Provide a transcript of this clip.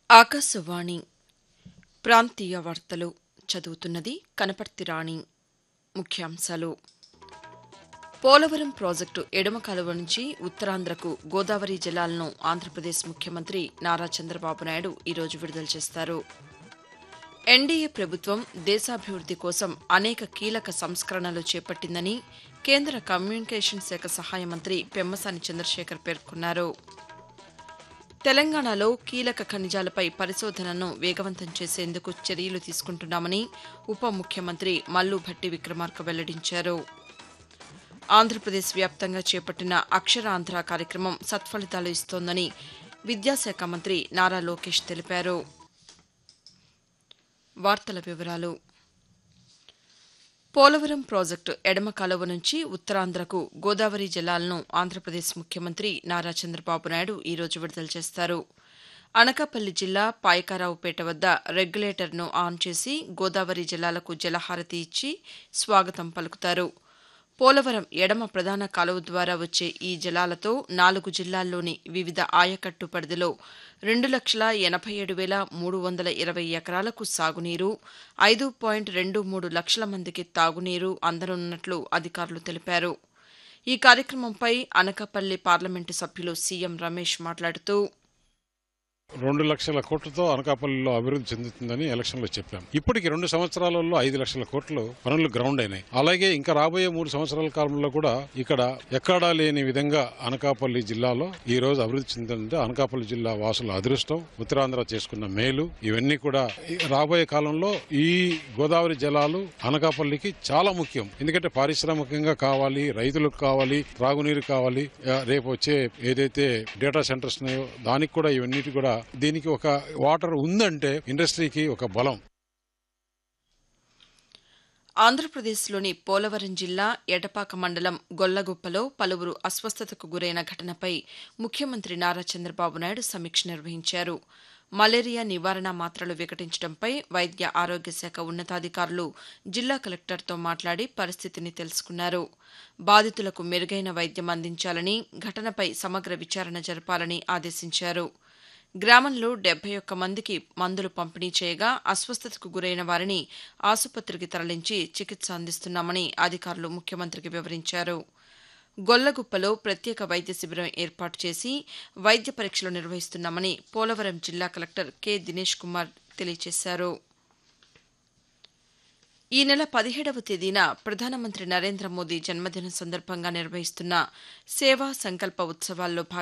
ఆకాశవాణి ప్రాంతీయ వార్తలు చదువుతున్నది కనపర్తి రాణి ముఖ్యాంశాలు పోలవరం ప్రాజెక్టు ఎడమ కాలువ నుంచి ఉత్తరాంధ్రకు గోదావరి జలాలను ఆంధ్రప్రదేశ్ ముఖ్యమంత్రి నారా చంద్రబాబు నాయుడు ఈరోజు విడుదల చేస్తారు ఎన్డీఏ ప్రభుత్వం దేశాభివృద్ది కోసం అనేక కీలక సంస్కరణలు చేపట్టిందని కేంద్ర కమ్యూనికేషన్ శాఖ సహాయ మంత్రి పెమ్మసాని చంద్రశేఖర్ పేర్కొన్నారు తెలంగాణలో కీలక ఖనిజాలపై పరిశోధనను వేగవంతం చేసేందుకు చర్యలు తీసుకుంటున్నామని ఉప ముఖ్యమంత్రి మల్లు భట్టి విక్రమార్క వెల్లడించారు ఆంధ్రప్రదేశ్ వ్యాప్తంగా చేపట్టిన అక్షరాంధ్ర కార్యక్రమం సత్ఫలితాలు ఇస్తోందని విద్యాశాఖ మంత్రి నారా లోకేష్ తెలిపారు వార్తల వివరాలు పోలవరం ప్రాజెక్టు ఎడమ కాలువ నుంచి ఉత్తరాంధ్రకు గోదావరి జలాలను ఆంధ్రప్రదేశ్ ముఖ్యమంత్రి నారా చంద్రబాబు నాయుడు ఈరోజు విడుదల చేస్తారు అనకాపల్లి జిల్లా పాయకారావుపేట వద్ద రెగ్యులేటర్ను ఆన్ చేసి గోదావరి జలాలకు జలహారతి ఇచ్చి స్వాగతం పలుకుతారు పోలవరం ఎడమ ప్రధాన కాలువ ద్వారా వచ్చే ఈ జలాలతో నాలుగు జిల్లాల్లోని వివిధ ఆయకట్టు పరిధిలో రెండు లక్షల ఎనభై ఏడు వేల మూడు వందల ఇరవై ఎకరాలకు సాగునీరు ఐదు పాయింట్ రెండు మూడు లక్షల మందికి తాగునీరు అందనున్నట్లు అధికారులు తెలిపారు ఈ కార్యక్రమంపై అనకాపల్లి పార్లమెంటు సభ్యులు సీఎం రమేష్ మాట్లాడుతూ రెండు లక్షల కోట్లతో అనకాపల్లిలో అభివృద్ధి చెందుతుందని ఎలక్షన్ లో చెప్పాం ఇప్పటికి రెండు సంవత్సరాలలో ఐదు లక్షల కోట్లు పనులు గ్రౌండ్ అయినాయి అలాగే ఇంకా రాబోయే మూడు సంవత్సరాల కాలంలో కూడా ఇక్కడ ఎక్కడా లేని విధంగా అనకాపల్లి జిల్లాలో ఈ రోజు అభివృద్ధి చెందుతుంటే అనకాపల్లి జిల్లా వాసుల అదృష్టం ఉత్తరాంధ్ర చేసుకున్న మేలు ఇవన్నీ కూడా ఈ రాబోయే కాలంలో ఈ గోదావరి జలాలు అనకాపల్లికి చాలా ముఖ్యం ఎందుకంటే పారిశ్రామికంగా కావాలి రైతులకు కావాలి త్రాగునీరు కావాలి ఆ, రేపు వచ్చే ఏదైతే డేటా సెంటర్స్ ఉన్నాయో దానికి కూడా ఇవన్నిటి కూడా దీనికి ఒక వాటర్ ఉందంటే ఇండస్ట్రీకి ఒక బలం ఆంధ్రప్రదేశ్లోని పోలవరం జిల్లా ఎటపాక మండలం గొల్లగుప్పలో పలువురు అస్వస్థతకు గురైన ఘటనపై ముఖ్యమంత్రి నారా చంద్రబాబు నాయుడు సమీక్ష నిర్వహించారు మలేరియా నివారణ మాత్రలు వికటించడంపై వైద్య ఆరోగ్య శాఖ ఉన్నతాధికారులు జిల్లా కలెక్టర్తో మాట్లాడి పరిస్థితిని తెలుసుకున్నారు బాధితులకు మెరుగైన వైద్యం అందించాలని ఘటనపై సమగ్ర విచారణ జరపాలని ఆదేశించారు గ్రామంలో డెబ్బై ఒక్క మందికి మందులు పంపిణీ చేయగా అస్వస్థతకు గురైన వారిని ఆసుపత్రికి తరలించి చికిత్స అందిస్తున్నామని అధికారులు ముఖ్యమంత్రికి వివరించారు గొల్లగుప్పలో ప్రత్యేక వైద్య శిబిరం ఏర్పాటు చేసి వైద్య పరీక్షలు నిర్వహిస్తున్నామని పోలవరం జిల్లా కలెక్టర్ కె దినేష్ కుమార్ తెలియజేశారు ఈ నెల పదిహేడవ తేదీన ప్రధానమంత్రి నరేంద్ర మోదీ జన్మదినం సందర్భంగా నిర్వహిస్తున్న సేవా సంకల్ప ఉత్సవాల్లో భాగంగా